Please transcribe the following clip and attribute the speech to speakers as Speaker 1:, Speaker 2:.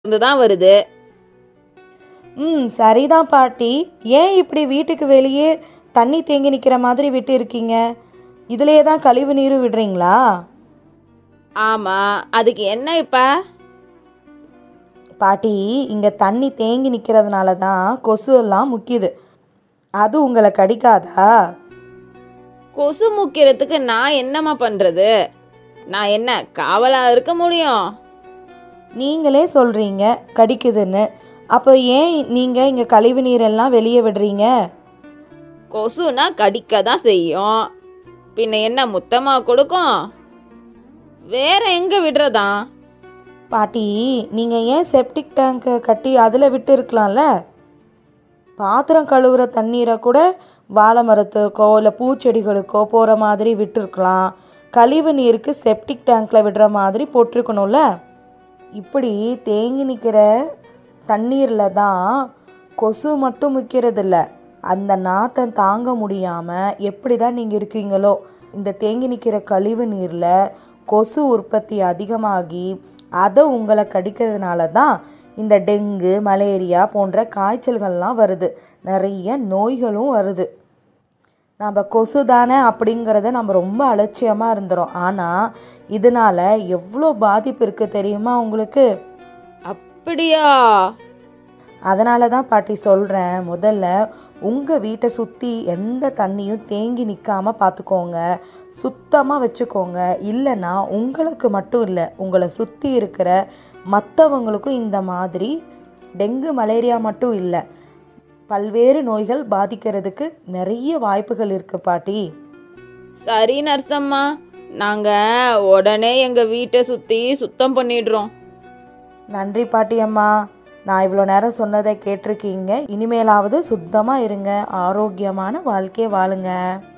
Speaker 1: இருந்து தான் வருது
Speaker 2: ம் சரிதான் பாட்டி ஏன் இப்படி வீட்டுக்கு வெளியே தண்ணி தேங்கி நிற்கிற மாதிரி விட்டு இருக்கீங்க இதுலேயே தான் கழிவு நீரும் விடுறீங்களா
Speaker 1: ஆமா அதுக்கு என்ன இப்ப
Speaker 2: பாட்டி இங்கே தண்ணி தேங்கி நிற்கிறதுனால தான் கொசு எல்லாம் முக்கியது அது உங்களை கடிக்காதா
Speaker 1: கொசு முக்கிறதுக்கு நான் என்னம்மா பண்றது நான் என்ன காவலா இருக்க முடியும்
Speaker 2: நீங்களே சொல்கிறீங்க கடிக்குதுன்னு அப்போ ஏன் நீங்கள் இங்கே கழிவு நீரெல்லாம் வெளியே விடுறீங்க
Speaker 1: கொசுனா கடிக்க தான் செய்யும் பின்ன என்ன முத்தமா கொடுக்கும் வேற எங்க விடுறதா
Speaker 2: பாட்டி நீங்கள் ஏன் செப்டிக் டேங்கை கட்டி அதில் விட்டு இருக்கலாம்ல பாத்திரம் கழுவுற தண்ணீரை கூட வாழை மரத்துக்கோ இல்லை பூச்செடிகளுக்கோ போகிற மாதிரி விட்டுருக்கலாம் கழிவு நீருக்கு செப்டிக் டேங்க்கில் விடுற மாதிரி போட்டிருக்கணும்ல இப்படி தேங்கி நிற்கிற தண்ணீரில் தான் கொசு மட்டும் முக்கிறதில்ல அந்த நாத்தம் தாங்க முடியாமல் எப்படி தான் நீங்கள் இருக்கீங்களோ இந்த தேங்கி நிற்கிற கழிவு நீரில் கொசு உற்பத்தி அதிகமாகி அதை உங்களை கடிக்கிறதுனால தான் இந்த டெங்கு மலேரியா போன்ற காய்ச்சல்கள்லாம் வருது நிறைய நோய்களும் வருது நம்ம கொசு தானே அப்படிங்கிறத நம்ம ரொம்ப அலட்சியமாக இருந்துரும் ஆனால் இதனால எவ்வளோ பாதிப்பு இருக்குது தெரியுமா உங்களுக்கு
Speaker 1: அப்படியா
Speaker 2: அதனால தான் பாட்டி சொல்கிறேன் முதல்ல உங்கள் வீட்டை சுற்றி எந்த தண்ணியும் தேங்கி நிற்காம பார்த்துக்கோங்க சுத்தமாக வச்சுக்கோங்க இல்லைன்னா உங்களுக்கு மட்டும் இல்லை உங்களை சுற்றி இருக்கிற மற்றவங்களுக்கும் இந்த மாதிரி டெங்கு மலேரியா மட்டும் இல்லை பல்வேறு நோய்கள் பாதிக்கிறதுக்கு நிறைய வாய்ப்புகள் இருக்குது பாட்டி
Speaker 1: சரி நர்சம்மா நாங்க உடனே எங்க வீட்டை சுத்தி சுத்தம் பண்ணிடுறோம்
Speaker 2: நன்றி பாட்டி அம்மா நான் இவ்வளோ நேரம் சொன்னதை கேட்டிருக்கீங்க இனிமேலாவது சுத்தமாக இருங்க ஆரோக்கியமான வாழ்க்கையை வாழுங்க